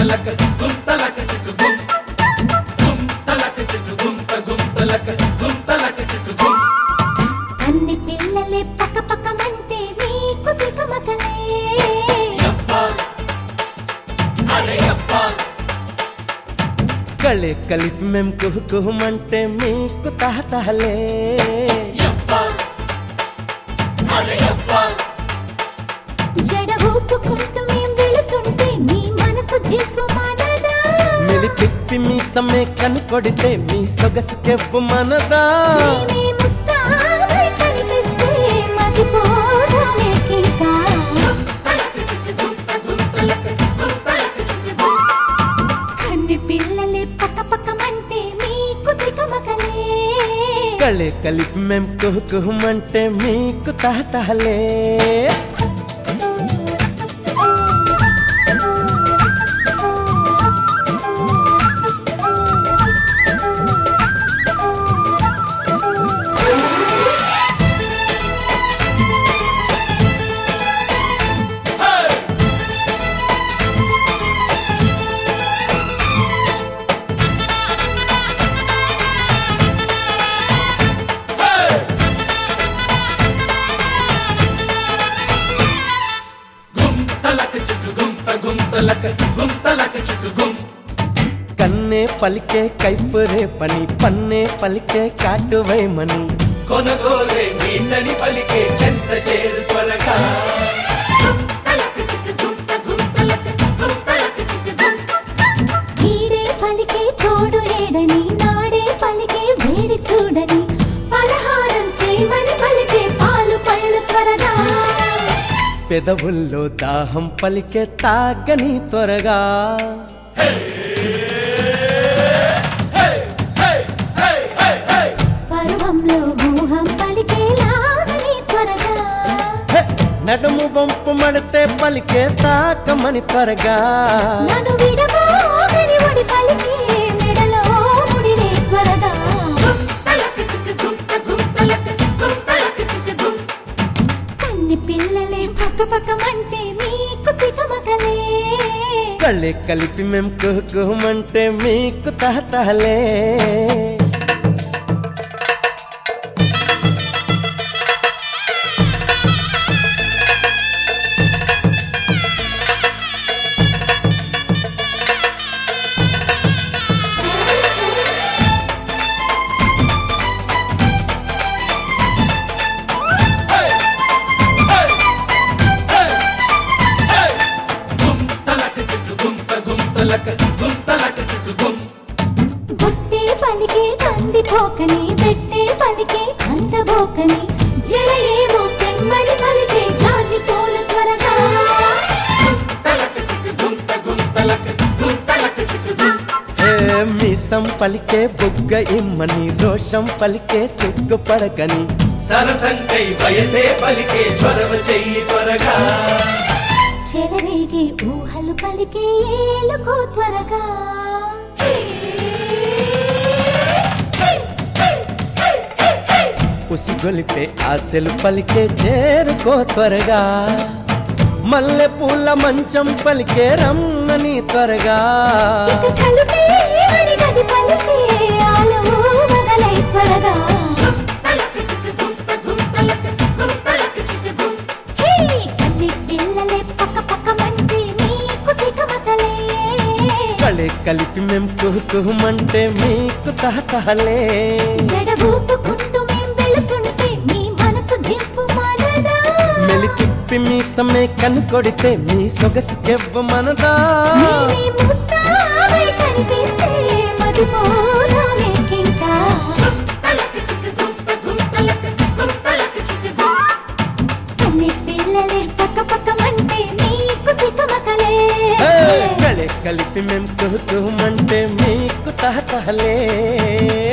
తలక గుం తలక చిక్కు గుం గుం తలక చిక్కు గుం త గుం తలక గుం తలక చిక్కు గుం అన్ని పిల్లలే పక్క పక్కమంటే నీకు తికమకలే యప్పా అరే యప్పా కళే కలిపి మేం కుహు కుహుమంటే మీకు తహతహలే యప్పా అరే యప్పా జడ ఊపుకుంటూ మేం వెళుతుంటే నీ మనసు జివ్వు మనదా మిలి తిప్పి మీ సమ్మె కను కొడితే మీ సొగసుకెవ్వు మనదా నేనే ముస్తాబై కనిపిస్తే మతిపోదామేకింకా కన్ని పిల్లలే పక్క పక్కమంటే మీకు తికమకలే కళే కలిపి మేం కుహు కుహుమంటే మీకు తహతహలే గుం తలక చిక్కు గుం త గుం తలక గుం తలక చిక్కు గుం కన్నే పలికే కైపురే పని పన్నే పలికే కాటువైమని కొనగోరే నీటని పలికే చెంత చేరు త్వరగా ఈడే పలికే తోడు ఏడని నాడే పలికే వేడి చూడని పలహారం చేయమని పలికే పాలు పళ్ళు త్వరగా పెదవుల్లో దాహం పలికే తాగని త్వరగా పర్వంలో మోహం పలికే లాగని త్వరగా హె! నడుము వంపు మడితే పలికే తాకమని త్వరగా నన్ను విడబాగని ఒడి పలికే మెడలో ముడినే త్వరగా కన్ని పిల్లలే పక్క పక్కమంటే నీకు తికమకలే కళ్ళే కలిపి మేం కుహు కుహుమంటే మీకు తహతహలే గుం తలక చిక్కు గుం త గుం తలక గుం తలక చిక్కు గుం బొట్టే పలికే కందిపోకని పెట్టే పలికే అందబోకని జడ ఏమో తెమ్మని పలికే జాజి పూలు త్వరగా తలక చిక్కు గుం త గుం తలక గుం తలక చిక్కు గుం హే మీసం పలికే బుగ్గ ఇమ్మని రోషం పలికే సిగ్గుపడకని సరసంకై వయసే పలికే చొరవ చెయ్యి త్వరగా చెలరేగే ఊహలు పలికే ఏలుకో త్వరగా ఉసిగొలిపే ఆశలు పలికే చేరుకో త్వరగా మల్లె పూల మంచం పలికే రమ్మని త్వరగా ఇక తలుపే ఏమని గది పలికే ఆలో మొదలై త్వరగా హే, అన్ని పిల్లలే పక్క పక్కమంటే నీకు తికమకలే కళే కలిపి మేం కుహు కుహుమంటే మీకు తహతహలే జడ ఊపుకుంటూ మేం వెళుతుంటే నీ మనసు జివ్వు మనదా మెలి తిప్పి మీ సమ్మె కను కొడితే మీ సొగసుకెవ్వ మనదా నేనే ముస్తాబై కనిపిస్తే మదిపోదామేకింకా అన్ని పిల్లలే పక్క పక్కమంటే నీకు తికమకలే హే, కళే కలిపి మేం కుహు కుహుమంటే మీకు తహతహలే